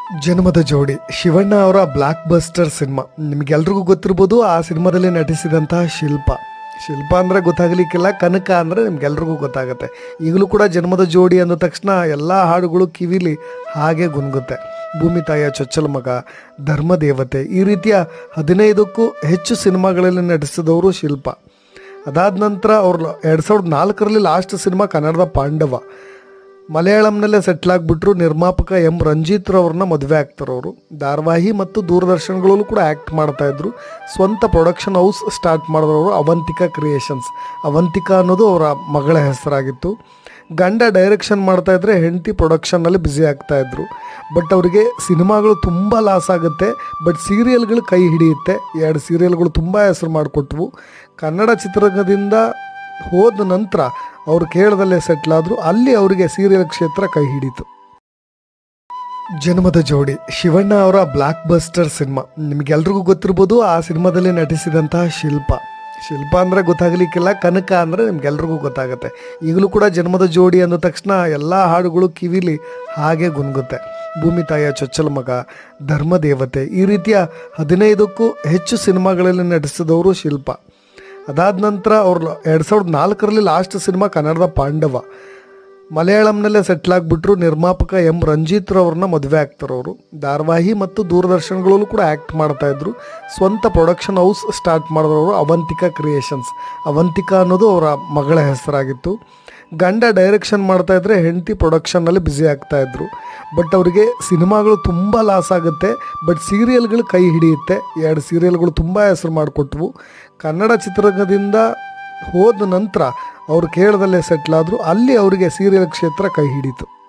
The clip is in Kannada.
ಜನ್ಮದ ಜೋಡಿ ಶಿವಣ್ಣ ಅವರ ಬ್ಲಾಕ್ ಬಸ್ಟರ್ ಸಿನಿಮಾ ನಿಮಗೆಲ್ರಿಗೂ ಗೊತ್ತಿರ್ಬೋದು ಆ ಸಿನಿಮಾದಲ್ಲಿ ನಟಿಸಿದಂತಹ ಶಿಲ್ಪ ಶಿಲ್ಪ ಅಂದರೆ ಗೊತ್ತಾಗಲಿಕ್ಕಿಲ್ಲ ಕನಕ ಅಂದರೆ ನಿಮ್ಗೆಲ್ರಿಗೂ ಗೊತ್ತಾಗುತ್ತೆ ಈಗಲೂ ಕೂಡ ಜನ್ಮದ ಜೋಡಿ ಅಂದ ತಕ್ಷಣ ಎಲ್ಲ ಹಾಡುಗಳು ಕಿವಿಲಿ ಹಾಗೆ ಗುನ್ಗುತ್ತೆ ಭೂಮಿ ತಾಯಿಯ ಚೊಚ್ಚಲ ಮಗ ಧರ್ಮದೇವತೆ ಈ ರೀತಿಯ ಹದಿನೈದಕ್ಕೂ ಹೆಚ್ಚು ಸಿನಿಮಾಗಳಲ್ಲಿ ನಟಿಸಿದವರು ಶಿಲ್ಪ ಅದಾದ ನಂತರ ಅವ್ರು ಎರಡು ಸಾವಿರದ ನಾಲ್ಕರಲ್ಲಿ ಲಾಸ್ಟ್ ಸಿನಿಮಾ ಕನ್ನಡದ ಪಾಂಡವ ಮಲಯಾಳಂನಲ್ಲೇ ಸೆಟ್ಲ್ ಆಗಿಬಿಟ್ರು ನಿರ್ಮಾಪಕ ಎಂ ರಂಜಿತ್ ರವ್ರನ್ನ ಮದುವೆ ಆಗ್ತಾರೆ ಅವರು ಧಾರಾವಾಹಿ ಮತ್ತು ದೂರದರ್ಶನಗಳಲ್ಲೂ ಕೂಡ ಆ್ಯಕ್ಟ್ ಮಾಡ್ತಾ ಇದ್ರು ಸ್ವಂತ ಪ್ರೊಡಕ್ಷನ್ ಹೌಸ್ ಸ್ಟಾರ್ಟ್ ಮಾಡಿದವರು ಅವಂತಿಕಾ ಕ್ರಿಯೇಷನ್ಸ್ ಅವಂತಿಕಾ ಅನ್ನೋದು ಅವರ ಮಗಳ ಹೆಸರಾಗಿತ್ತು ಗಂಡ ಡೈರೆಕ್ಷನ್ ಮಾಡ್ತಾ ಇದ್ರೆ ಹೆಂಡತಿ ಪ್ರೊಡಕ್ಷನ್ನಲ್ಲಿ ಬ್ಯುಸಿ ಆಗ್ತಾ ಇದ್ರು ಬಟ್ ಅವರಿಗೆ ಸಿನಿಮಾಗಳು ತುಂಬ ಲಾಸ್ ಆಗುತ್ತೆ ಬಟ್ ಸೀರಿಯಲ್ಗಳು ಕೈ ಹಿಡಿಯುತ್ತೆ ಎರಡು ಸೀರಿಯಲ್ಗಳು ತುಂಬ ಹೆಸರು ಮಾಡಿಕೊಟ್ವು ಕನ್ನಡ ಚಿತ್ರರಂಗದಿಂದ ಹೋದ ನಂತರ ಅವರು ಕೇರಳದಲ್ಲೇ ಸೆಟ್ಲ್ ಆದರು ಅಲ್ಲಿ ಅವರಿಗೆ ಸೀರಿಯಲ್ ಕ್ಷೇತ್ರ ಕೈ ಹಿಡಿತು ಜನ್ಮದ ಜೋಡಿ ಶಿವಣ್ಣ ಅವರ ಬ್ಲಾಕ್ ಬಸ್ಟರ್ ಸಿನಿಮಾ ನಿಮಗೆಲ್ರಿಗೂ ಗೊತ್ತಿರ್ಬೋದು ಆ ಸಿನಿಮಾದಲ್ಲಿ ನಟಿಸಿದಂತಹ ಶಿಲ್ಪ ಶಿಲ್ಪ ಅಂದರೆ ಗೊತ್ತಾಗಲಿಕ್ಕಿಲ್ಲ ಕನಕ ಅಂದರೆ ನಿಮ್ಗೆಲ್ರಿಗೂ ಗೊತ್ತಾಗುತ್ತೆ ಈಗಲೂ ಕೂಡ ಜನ್ಮದ ಜೋಡಿ ಅಂದ ತಕ್ಷಣ ಎಲ್ಲ ಹಾಡುಗಳು ಕಿವಿಲಿ ಹಾಗೆ ಗುನ್ಗುತ್ತೆ ಭೂಮಿ ತಾಯಿಯ ಚೊಚ್ಚಲ ಮಗ ಧರ್ಮದೇವತೆ ಈ ರೀತಿಯ ಹದಿನೈದಕ್ಕೂ ಹೆಚ್ಚು ಸಿನಿಮಾಗಳಲ್ಲಿ ನಟಿಸಿದವರು ಶಿಲ್ಪ ಅದಾದ ನಂತರ ಅವ್ರು ಎರಡು ಸಾವಿರದ ನಾಲ್ಕರಲ್ಲಿ ಲಾಸ್ಟ್ ಸಿನಿಮಾ ಕನ್ನಡದ ಪಾಂಡವ ಮಲಯಾಳಂನಲ್ಲೇ ಸೆಟ್ಲ್ ಆಗಿಬಿಟ್ರು ನಿರ್ಮಾಪಕ ಎಂ ರಂಜಿತ್ ರವ್ರನ್ನ ಮದುವೆ ಆಗ್ತಾರೆ ಅವರು ಧಾರಾವಾಹಿ ಮತ್ತು ದೂರದರ್ಶನಗಳಲ್ಲೂ ಕೂಡ ಆ್ಯಕ್ಟ್ ಮಾಡ್ತಾ ಇದ್ರು ಸ್ವಂತ ಪ್ರೊಡಕ್ಷನ್ ಹೌಸ್ ಸ್ಟಾರ್ಟ್ ಮಾಡಿದವರು ಅವಂತಿಕಾ ಕ್ರಿಯೇಷನ್ಸ್ ಅವಂತಿಕಾ ಅನ್ನೋದು ಅವರ ಮಗಳ ಹೆಸರಾಗಿತ್ತು ಗಂಡ ಡೈರೆಕ್ಷನ್ ಮಾಡ್ತಾ ಇದ್ರೆ ಹೆಂಡತಿ ಪ್ರೊಡಕ್ಷನ್ನಲ್ಲಿ ಬ್ಯುಸಿ ಆಗ್ತಾ ಇದ್ರು ಬಟ್ ಅವರಿಗೆ ಸಿನಿಮಾಗಳು ತುಂಬ ಲಾಸ್ ಆಗುತ್ತೆ ಬಟ್ ಸೀರಿಯಲ್ಗಳು ಕೈ ಹಿಡಿಯುತ್ತೆ ಎರಡು ಸೀರಿಯಲ್ಗಳು ತುಂಬ ಹೆಸರು ಮಾಡಿಕೊಟ್ವು ಕನ್ನಡ ಚಿತ್ರರಂಗದಿಂದ ಹೋದ ನಂತರ ಅವರು ಕೇರಳದಲ್ಲೇ ಸೆಟ್ಲ್ ಆದರು ಅಲ್ಲಿ ಅವರಿಗೆ ಸೀರಿಯಲ್ ಕ್ಷೇತ್ರ ಕೈ ಹಿಡಿತು